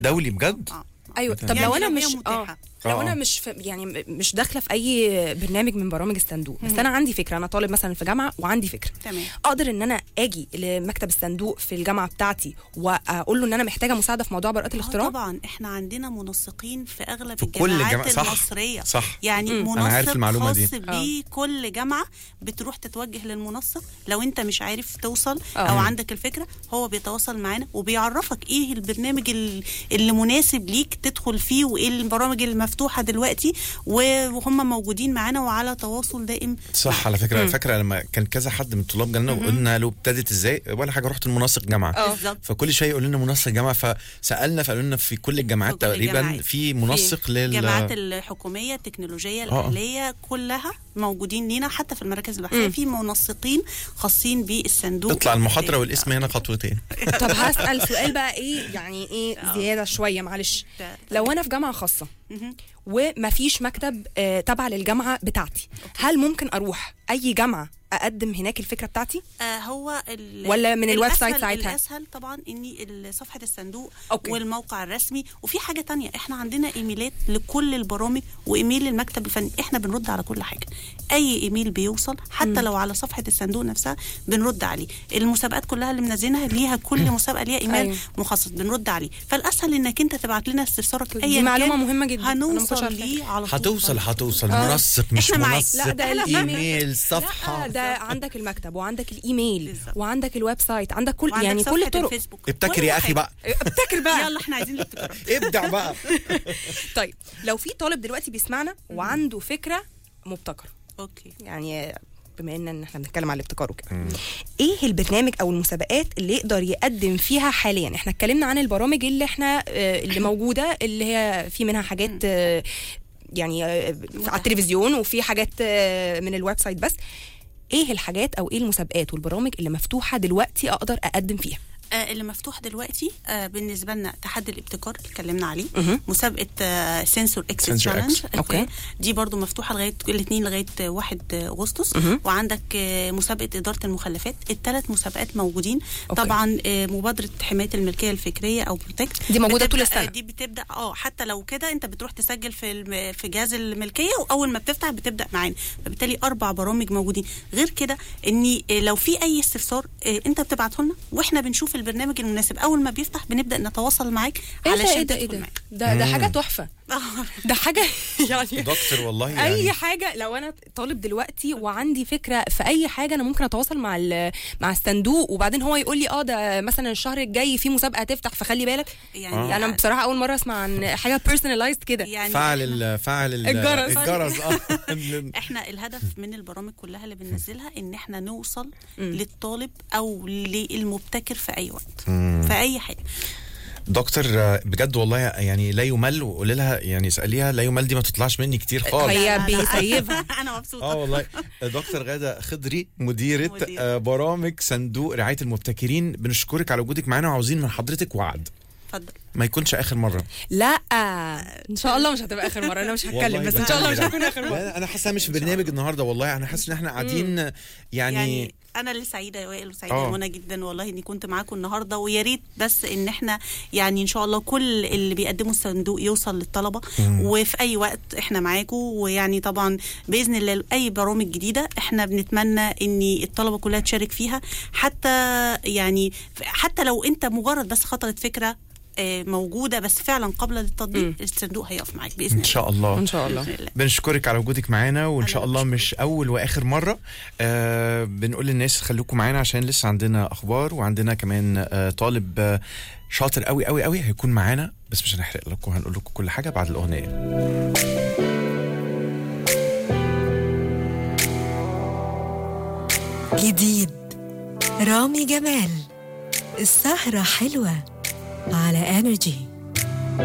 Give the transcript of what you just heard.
دولي بجد آه. ايوه طب يعني لو انا لو هي مش متاحة. اه لو آه. انا مش في يعني م- مش داخله في اي برنامج من برامج الصندوق بس انا عندي فكره انا طالب مثلا في جامعه وعندي فكره تمام اقدر ان انا اجي لمكتب الصندوق في الجامعه بتاعتي واقول له ان انا محتاجه مساعده في موضوع براءات آه الاختراع طبعا احنا عندنا منسقين في اغلب في كل الجامعات الجامع- صح. المصريه صح. يعني مم. أنا عارف منسق المعلومة دي. خاص بكل جامعه بتروح تتوجه للمنسق لو انت مش عارف توصل آه. او عندك الفكره هو بيتواصل معانا وبيعرفك ايه البرنامج ال- اللي مناسب ليك تدخل فيه وايه البرامج المفتوحه دلوقتي وهم موجودين معانا وعلى تواصل دائم صح على فكره فاكره لما كان كذا حد من الطلاب جالنا وقلنا له ابتدت ازاي ولا حاجه رحت المنسق جامعه آه. بالظبط فكل شويه يقول لنا منسق جامعه فسالنا فقالوا لنا في كل الجامعات في كل تقريبا الجامعات. في منسق لل الجامعات الحكوميه التكنولوجيه الاهليه كلها موجودين لينا حتى في المراكز البحثيه في منسقين خاصين بالصندوق تطلع المحاضره والاسم هنا خطوتين طب هسال سؤال بقى ايه يعني ايه زياده شويه معلش ده- لو انا في جامعه خاصه مهم. ومفيش مكتب آه، تبع للجامعه بتاعتي هل ممكن اروح اي جامعه اقدم هناك الفكره بتاعتي آه هو ال- ولا من الويب الأسهل- سايت ساعتها؟ الاسهل طبعا اني ال- صفحه الصندوق أوكي. والموقع الرسمي وفي حاجه تانية احنا عندنا ايميلات لكل البرامج وايميل للمكتب الفني احنا بنرد على كل حاجه اي ايميل بيوصل حتى لو على صفحه الصندوق نفسها بنرد عليه المسابقات كلها اللي منزلينها ليها كل مسابقه ليها ايميل أيوة. مخصص بنرد عليه فالاسهل انك انت تبعت لنا استفسارك دي ايا معلومة كان مهمة جدا. أنا ما كنتش هنوصل عارفاها. ليه على طول هتوصل هتوصل آه. منسق مش إحنا معاك. منسق لا، ده الإيميل. ايميل صفحه لا ده عندك المكتب وعندك الايميل بالظبط. وعندك الويب سايت عندك كل وعندك يعني كل صفحة الطرق الفيسبوك. ابتكر كل يا اخي حاجة. بقى ابتكر بقى يلا احنا عايزين الابتكارات ابدع بقى طيب لو في طالب دلوقتي بيسمعنا وعنده فكره مبتكره اوكي يعني بما ان إن احنا بنتكلم على الابتكار وكده ايه البرنامج او المسابقات اللي يقدر يقدم فيها حاليا احنا اتكلمنا عن البرامج اللي احنا آه، اللي موجوده اللي هي في منها حاجات آه، يعني آه، على التلفزيون وفي حاجات آه، من الويب سايت بس ايه الحاجات او ايه المسابقات والبرامج اللي مفتوحه دلوقتي اقدر اقدم فيها آه اللي مفتوح دلوقتي آه بالنسبه لنا تحدي الابتكار اللي اتكلمنا عليه مهم. مسابقه آه سنسور اكس Sensor X. تشالنج أوكي. دي برضو مفتوحه لغايه الاثنين لغايه 1 اغسطس مهم. وعندك آه مسابقه اداره المخلفات الثلاث مسابقات موجودين أوكي. طبعا آه مبادره حمايه الملكيه الفكريه او بروتكت دي موجودة بتبدأ- طول السنة. آه، دي بتبدا اه حتى لو كده انت بتروح تسجل في الم- في جهاز الملكيه واول ما بتفتح بتبدا معانا فبالتالي اربع برامج موجودين غير كده ان آه، لو في اي استفسار آه، انت بتبعته لنا واحنا بنشوف البرنامج المناسب اول ما بيفتح بنبدا نتواصل معاك ايه ده علشان ايه ده ايه تدخل ده معاك. ده ده حاجه تحفه ده حاجه يعني دكتور والله اي يعني حاجه لو انا طالب دلوقتي وعندي فكره في اي حاجه انا ممكن اتواصل مع ال- مع الصندوق وبعدين هو يقول لي اه ده مثلا الشهر الجاي في مسابقه هتفتح فخلي بالك يعني انا بصراحه اول مره اسمع عن حاجه بيرسوناليزد كده يعني فعل ال فعل ال الجرس. الجرس اه احنا الهدف من البرامج كلها اللي بننزلها ان احنا نوصل للطالب او للمبتكر في اي وقت في اي حاجه دكتور آه، بجد والله يعني لا يمل وقولي لها يعني اساليها لا يمل دي ما تطلعش مني كتير خالص هي لا، لا، لا. بيسيبها انا مبسوطه اه والله دكتور غاده خضري مديره مديرة. آه، برامج صندوق رعايه المبتكرين بنشكرك على وجودك معانا وعاوزين من حضرتك وعد اتفضل ما يكونش اخر مره لا ان شاء الله مش هتبقى اخر مره انا مش هتكلم والله بس ان شاء الله مش بتكلم. هكون اخر مره لا، انا حاسه مش في برنامج النهارده والله انا حاسس ان احنا قاعدين يعني, يعني انا اللي سعيده يا وائل وسعيده آه. يا منى جدا والله اني كنت معاكم النهارده ويا ريت بس ان احنا يعني ان شاء الله كل اللي بيقدموا الصندوق يوصل للطلبه وفي اي وقت احنا معاكم ويعني طبعا باذن الله اي برامج جديده احنا بنتمنى ان الطلبه كلها تشارك فيها حتى يعني حتى لو انت مجرد بس خطرت فكره آه، موجوده بس فعلا قابله للتطبيق الصندوق هيقف معاك باذن ان الله شاء الله ان شاء الله بإذن الله. بنشكرك على وجودك معانا وان أنا شاء الله بشكرك. مش اول واخر مره آه بنقول للناس خليكم معانا عشان لسه عندنا اخبار وعندنا كمان آه طالب آه شاطر قوي قوي قوي هيكون معانا بس مش هنحرق لكم هنقول لكم كل حاجه بعد الاغنيه جديد رامي جمال السهرة حلوة على انرجي